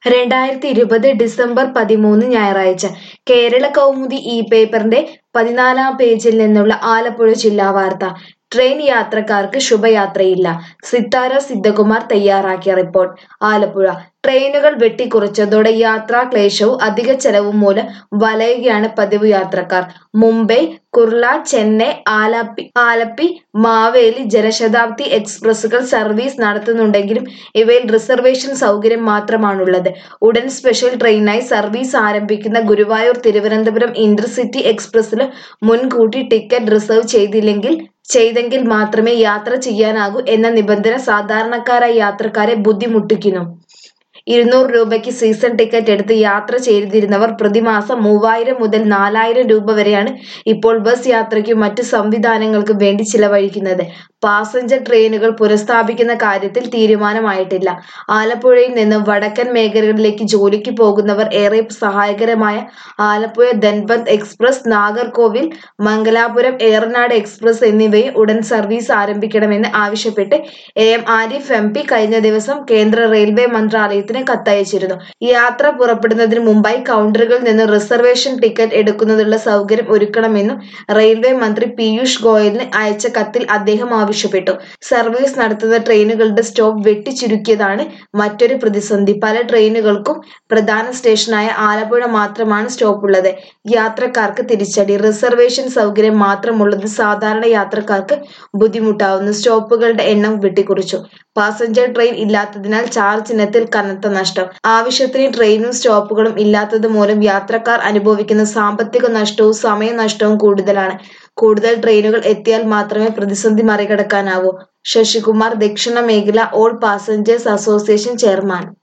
രണ്ടായിരത്തി ഇരുപത് ഡിസംബർ പതിമൂന്ന് ഞായറാഴ്ച കേരള കൗമുദി ഈ പേപ്പറിന്റെ പതിനാലാം പേജിൽ നിന്നുള്ള ആലപ്പുഴ ജില്ലാ വാർത്ത ട്രെയിൻ യാത്രക്കാർക്ക് ശുഭയാത്രയില്ല സിത്താര സിദ്ധകുമാർ തയ്യാറാക്കിയ റിപ്പോർട്ട് ആലപ്പുഴ ട്രെയിനുകൾ വെട്ടിക്കുറച്ചതോടെ യാത്രാ ക്ലേശവും അധിക ചെലവും മൂലം വലയുകയാണ് പതിവ് യാത്രക്കാർ മുംബൈ കുർള ചെന്നൈ ആലപ്പി ആലപ്പി മാവേലി ജനശതാബ്ദി എക്സ്പ്രസുകൾ സർവീസ് നടത്തുന്നുണ്ടെങ്കിലും ഇവയിൽ റിസർവേഷൻ സൗകര്യം മാത്രമാണുള്ളത് ഉടൻ സ്പെഷ്യൽ ട്രെയിനായി സർവീസ് ആരംഭിക്കുന്ന ഗുരുവായൂർ തിരുവനന്തപുരം ഇന്റർസിറ്റി എക്സ്പ്രസിൽ മുൻകൂട്ടി ടിക്കറ്റ് റിസർവ് ചെയ്തില്ലെങ്കിൽ ചെയ്തെങ്കിൽ മാത്രമേ യാത്ര ചെയ്യാനാകൂ എന്ന നിബന്ധന സാധാരണക്കാരായ യാത്രക്കാരെ ബുദ്ധിമുട്ടിക്കുന്നു ഇരുന്നൂറ് രൂപയ്ക്ക് സീസൺ ടിക്കറ്റ് എടുത്ത് യാത്ര ചെയ്തിരുന്നവർ പ്രതിമാസം മൂവായിരം മുതൽ നാലായിരം രൂപ വരെയാണ് ഇപ്പോൾ ബസ് യാത്രയ്ക്കും മറ്റ് സംവിധാനങ്ങൾക്കും വേണ്ടി ചിലവഴിക്കുന്നത് പാസഞ്ചർ ട്രെയിനുകൾ പുനഃസ്ഥാപിക്കുന്ന കാര്യത്തിൽ തീരുമാനമായിട്ടില്ല ആലപ്പുഴയിൽ നിന്ന് വടക്കൻ മേഖലകളിലേക്ക് ജോലിക്ക് പോകുന്നവർ ഏറെ സഹായകരമായ ആലപ്പുഴ ധൻബന്ത് എക്സ്പ്രസ് നാഗർകോവിൽ മംഗലാപുരം ഏറനാട് എക്സ്പ്രസ് എന്നിവയും ഉടൻ സർവീസ് ആരംഭിക്കണമെന്ന് ആവശ്യപ്പെട്ട് A M Arif M P കഴിഞ്ഞ ദിവസം കേന്ദ്ര റെയിൽവേ മന്ത്രാലയത്തിന് കത്തയച്ചിരുന്നു യാത്ര പുറപ്പെടുന്നതിന് മുമ്പായി കൗണ്ടറുകളിൽ നിന്ന് റിസർവേഷൻ ടിക്കറ്റ് എടുക്കുന്നതിനുള്ള സൗകര്യം ഒരുക്കണമെന്നും റെയിൽവേ മന്ത്രി പീയൂഷ് ഗോയലിന് അയച്ച കത്തിൽ അദ്ദേഹം ആവശ്യപ്പെട്ടു സർവീസ് നടത്തുന്ന ട്രെയിനുകളുടെ സ്റ്റോപ്പ് വെട്ടിച്ചുരുക്കിയതാണ് മറ്റൊരു പ്രതിസന്ധി പല ട്രെയിനുകൾക്കും പ്രധാന സ്റ്റേഷനായ ആലപ്പുഴ മാത്രമാണ് സ്റ്റോപ്പുള്ളത് യാത്രക്കാർക്ക് തിരിച്ചടി റിസർവേഷൻ സൗകര്യം മാത്രമുള്ളത് സാധാരണ യാത്രക്കാർക്ക് ബുദ്ധിമുട്ടാവുന്നു സ്റ്റോപ്പുകളുടെ എണ്ണം വെട്ടിക്കുറിച്ചു പാസഞ്ചർ ട്രെയിൻ ഇല്ലാത്തതിനാൽ ചാർജ് ഇനത്തിൽ കനത്ത നഷ്ടം ആവശ്യത്തിന് ട്രെയിനും സ്റ്റോപ്പുകളും ഇല്ലാത്തത് മൂലം യാത്രക്കാർ അനുഭവിക്കുന്ന സാമ്പത്തിക നഷ്ടവും സമയനഷ്ടവും കൂടുതലാണ് കൂടുതൽ ട്രെയിനുകൾ എത്തിയാൽ മാത്രമേ പ്രതിസന്ധി മറികടക്കാനാവൂ ശശികുമാർ ദക്ഷിണ മേഖല ഓൾ പാസഞ്ചേഴ്സ് അസോസിയേഷൻ ചെയർമാൻ